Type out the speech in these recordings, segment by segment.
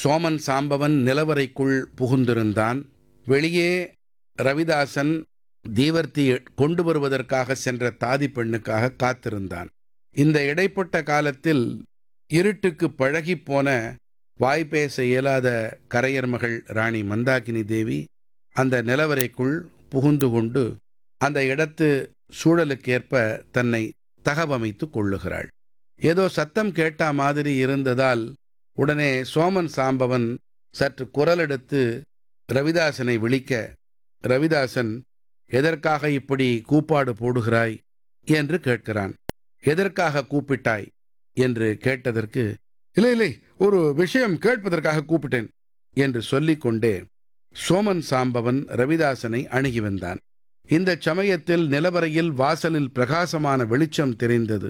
சோமன் சாம்பவன் நிலவறைக்குள் புகுந்திருந்தான் வெளியே ரவிதாசன் தீவர்த்தி கொண்டு வருவதற்காக சென்ற தாதி பெண்ணுக்காக காத்திருந்தான் இந்த இடைப்பட்ட காலத்தில் இருட்டுக்கு பழகிப் போன வாய்ப்பேச இயலாத கரையர் மகள் ராணி மந்தாகினி தேவி அந்த நிலவறைக்குள் புகுந்து கொண்டு அந்த இடத்து சூழலுக்கேற்ப தன்னை தகவமைத்து கொள்ளுகிறாள் ஏதோ சத்தம் கேட்டா மாதிரி இருந்ததால் உடனே சோமன் சாம்பவன் சற்று குரலெடுத்து ரவிதாசனை விழிக்க ரவிதாசன் எதற்காக இப்படி கூப்பாடு போடுகிறாய் என்று கேட்கிறான் எதற்காக கூப்பிட்டாய் என்று கேட்டதற்கு இல்லை இல்லை ஒரு விஷயம் கேட்பதற்காக கூப்பிட்டேன் என்று சொல்லிக்கொண்டே சோமன் சாம்பவன் ரவிதாசனை அணுகி வந்தான் இந்த சமயத்தில் நிலவரையில் வாசலில் பிரகாசமான வெளிச்சம் தெரிந்தது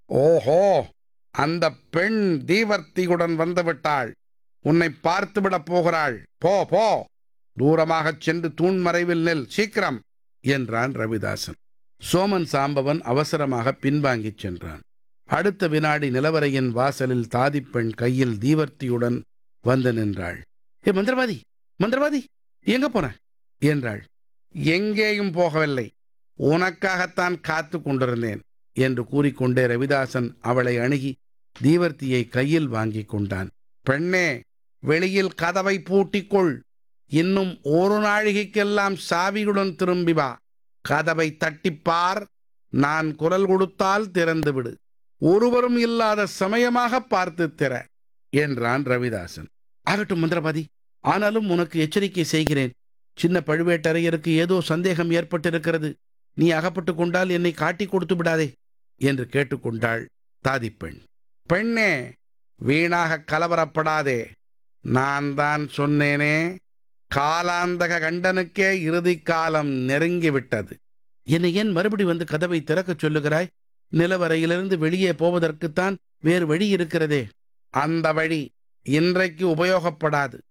ஓஹோ அந்த பெண் தீவர்த்தியுடன் வந்துவிட்டாள் உன்னை பார்த்துவிடப் போகிறாள் போ போ தூரமாகச் சென்று தூண் மறைவில் நெல் சீக்கிரம் என்றான் ரவிதாசன் சோமன் சாம்பவன் அவசரமாக பின்வாங்கிச் சென்றான் அடுத்த வினாடி நிலவரையின் வாசலில் தாதிப்பெண் கையில் தீவர்த்தியுடன் வந்து நின்றாள் ஏ மந்திரவாதி மந்திரவாதி எங்க போன என்றாள் எங்கேயும் போகவில்லை உனக்காகத்தான் காத்து கொண்டிருந்தேன் என்று கூறிக்கொண்டே ரவிதாசன் அவளை அணுகி தீவர்த்தியை கையில் வாங்கிக் கொண்டான் பெண்ணே வெளியில் கதவை பூட்டிக்கொள் இன்னும் ஒரு நாழிகைக்கெல்லாம் சாவியுடன் திரும்பி வா கதவை தட்டிப்பார் நான் குரல் கொடுத்தால் திறந்து விடு ஒருவரும் இல்லாத சமயமாக பார்த்து திற என்றான் ரவிதாசன் ஆகட்டும் மந்திரவாதி ஆனாலும் உனக்கு எச்சரிக்கை செய்கிறேன் சின்ன பழுவேட்டரையருக்கு ஏதோ சந்தேகம் ஏற்பட்டிருக்கிறது நீ அகப்பட்டு கொண்டால் என்னை காட்டிக் கொடுத்து விடாதே என்று கேட்டுக்கொண்டாள் தாதிப்பெண் பெண்ணே வீணாக கலவரப்படாதே நான் தான் சொன்னேனே காலாந்தக கண்டனுக்கே இறுதி காலம் நெருங்கிவிட்டது என்னை ஏன் மறுபடி வந்து கதவை திறக்கச் சொல்லுகிறாய் நிலவரையிலிருந்து வெளியே போவதற்குத்தான் வேறு வழி இருக்கிறதே அந்த வழி இன்றைக்கு உபயோகப்படாது